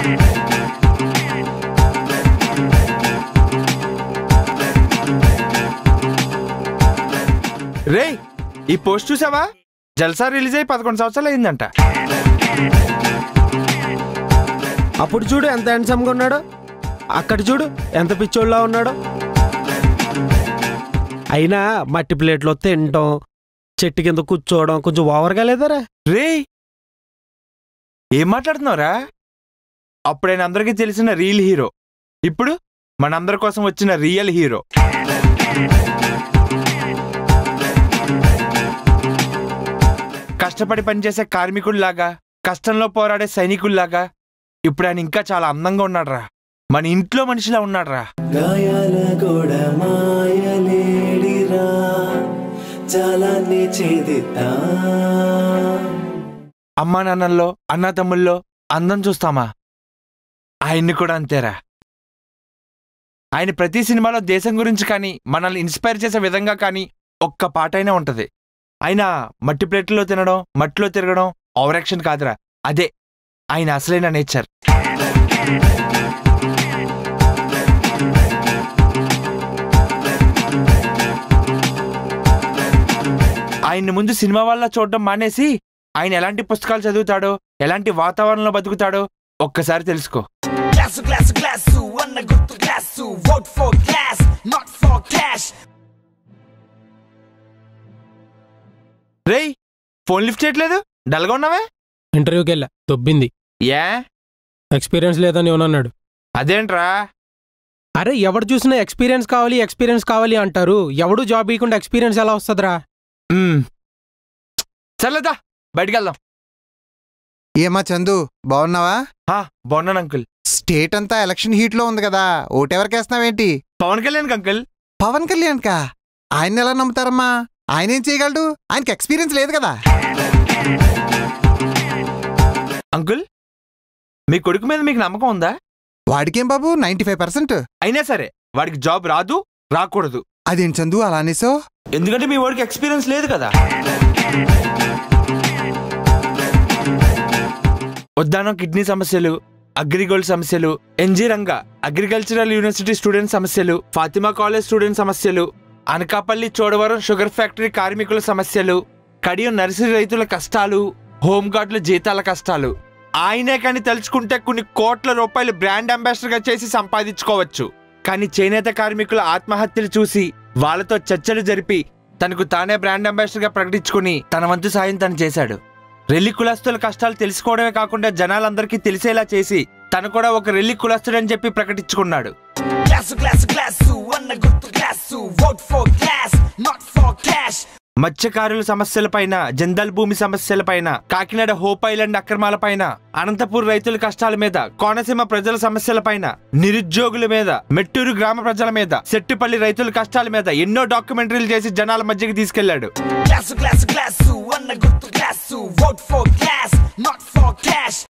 రే ఈ పోస్ట్ చూసావా జల్సా రిలీజ్ అయ్యి పదకొండు సంవత్సరాలు అయిందంట అప్పుడు చూడు ఎంత హ్యాండ్సమ్గా ఉన్నాడో అక్కడ చూడు ఎంత పిచ్చోళ్ళలా ఉన్నాడో అయినా మట్టి ప్లేట్లో తినటం చెట్టు కింద కూర్చోవడం కొంచెం ఓవర్గా లేదరా రే ఏం మాట్లాడుతున్నావురా అప్పుడైనా అందరికీ తెలిసిన రియల్ హీరో ఇప్పుడు మనందరి కోసం వచ్చిన రియల్ హీరో కష్టపడి పనిచేసే కార్మికుల్లాగా కష్టంలో పోరాడే సైనికుల్లాగా ఇప్పుడు ఆయన ఇంకా చాలా అందంగా ఉన్నాడురా మన ఇంట్లో మనిషిలా ఉన్నాడురా గాయాల గోడ మాయలేడిరా చాలాన్ని చేదిద్దా అమ్మా నాన్నల్లో అన్నా తమ్ముల్లో అందం చూస్తామా ఆయన్ని కూడా అంతేరా ఆయన ప్రతి సినిమాలో దేశం గురించి కానీ మనల్ని ఇన్స్పైర్ చేసే విధంగా కానీ ఒక్క పాటైనా ఉంటది ఆయన మట్టి ప్లేట్లో తినడం మట్టిలో తిరగడం ఓవరాక్షన్ కాదురా అదే ఆయన అసలైన నేచర్ ఆయన్ని ముందు సినిమా వల్ల చూడడం మానేసి ఆయన ఎలాంటి పుస్తకాలు చదువుతాడో ఎలాంటి వాతావరణంలో బతుకుతాడో ఒక్కసారి తెలుసుకో Glasu, glasu, glasu, అన్న గుర్తు glasu. Vote for glass, not for cash. రేయ్ ఫోన్ లిఫ్ట్ చేయట్లేదు డల్గా ఉన్నావే ఇంటర్వ్యూకి వెళ్ళా దొబ్బింది ఏ ఎక్స్పీరియన్స్ లేదని అన్నాడు అదేంట్రా అరే ఎవడు చూసినా ఎక్స్పీరియన్స్ కావాలి ఎక్స్పీరియన్స్ కావాలి అంటారు ఎవడు జాబ్ ఇవ్వకుండా ఎక్స్పీరియన్స్ ఎలా వస్తుందిరా మ్మ్. సర్లేదా బయటికి వెళ్దాం ఏమా చందు బాగున్నావా హా, బాగున్నాను అంకుల్ స్టేట్ అంతా ఎలక్షన్ హీట్ లో ఉంది కదా ఓటెవరికేస్తున్నావేంటి పవన్ కళ్యాణ్ అంకుల్ పవన్ కళ్యాణ్ కా ఆయన ఎలా నమ్ముతారమ్మా ఆయన ఏం చేయగలడు ఆయనకి ఎక్స్పీరియన్స్ లేదు కదా అంకుల్ మీ కొడుకు మీద మీకు నమ్మకం ఉందా వాడికేం బాబు నైంటీ ఫైవ్ పర్సెంట్ అయినా సరే వాడికి జాబ్ రాదు రాకూడదు అదేంటి చందు అలా అనేసో ఎందుకంటే మీ వాడికి ఎక్స్పీరియన్స్ లేదు కదా ఉద్దానం కిడ్నీ సమస్యలు అగ్రిగోల్డ్ సమస్యలు ఎన్జీ రంగ అగ్రికల్చరల్ యూనివర్సిటీ స్టూడెంట్ సమస్యలు ఫాతిమా కాలేజ్ స్టూడెంట్ సమస్యలు అనకాపల్లి చోడవరం షుగర్ ఫ్యాక్టరీ కార్మికుల సమస్యలు కడియం నర్సరీ రైతుల కష్టాలు హోంగార్డుల జీతాల కష్టాలు ఆయనే కానీ తలుచుకుంటే కొన్ని కోట్ల రూపాయలు బ్రాండ్ అంబాసిడర్గా చేసి సంపాదించుకోవచ్చు కానీ చేనేత కార్మికుల ఆత్మహత్యలు చూసి వాళ్ళతో చర్చలు జరిపి తనకు తానే బ్రాండ్ అంబాసిడర్గా ప్రకటించుకుని తన వంతు సాయం తను చేశాడు రెల్లి కులస్తుల కష్టాలు తెలుసుకోవడమే కాకుండా జనాలందరికీ తెలిసేలా చేసి తను కూడా ఒక రెల్లి కులస్తుడని చెప్పి ప్రకటించుకున్నాడు Glasu, glasu, glasu, అన్న గుర్తు glasu. Vote for glass, not for cash. మత్స్యకారుల సమస్యలపైన జందల్ భూమి సమస్యలపైన కాకినాడ హోప్ ఐలాండ్ అక్రమాలపైన అనంతపూర్ రైతుల కష్టాల మీద కోనసీమ ప్రజల సమస్యలపైన నిరుద్యోగుల మీద మెట్టూరు గ్రామ ప్రజల మీద సెట్టిపల్లి రైతుల కష్టాల మీద ఎన్నో డాక్యుమెంటరీలు చేసి జనాల మధ్యకి తీసుకెళ్లాడు Glasu, glasu, glasu, అన్న గుర్తు glasu. Vote for glass, not for cash.